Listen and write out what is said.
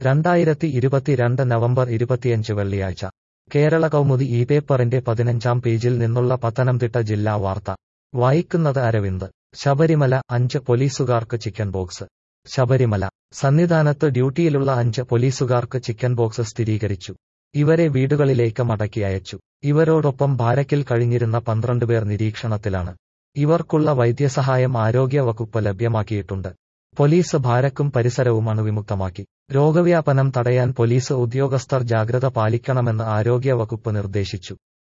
രണ്ടായിരത്തി ഇരുപത്തിരണ്ട് നവംബർ ഇരുപത്തിയഞ്ച് വെള്ളിയാഴ്ച കേരള കൗമുദി ഈ പേപ്പറിന്റെ പതിനഞ്ചാം പേജിൽ നിന്നുള്ള പത്തനംതിട്ട ജില്ലാ വാർത്ത വായിക്കുന്നത് അരവിന്ദ് ശബരിമല അഞ്ച് പോലീസുകാർക്ക് ചിക്കൻ ബോക്സ് ശബരിമല സന്നിധാനത്ത് ഡ്യൂട്ടിയിലുള്ള അഞ്ച് പോലീസുകാർക്ക് ചിക്കൻ ബോക്സ് സ്ഥിരീകരിച്ചു ഇവരെ വീടുകളിലേക്ക് മടക്കി അയച്ചു ഇവരോടൊപ്പം ബാരക്കിൽ കഴിഞ്ഞിരുന്ന പന്ത്രണ്ട് പേർ നിരീക്ഷണത്തിലാണ് ഇവർക്കുള്ള വൈദ്യസഹായം ആരോഗ്യ വകുപ്പ് ലഭ്യമാക്കിയിട്ടുണ്ട് പോലീസ് ഭാരക്കും പരിസരവും അണുവിമുക്തമാക്കി രോഗവ്യാപനം തടയാൻ പോലീസ് ഉദ്യോഗസ്ഥർ ജാഗ്രത പാലിക്കണമെന്ന് ആരോഗ്യ വകുപ്പ് നിർദ്ദേശിച്ചു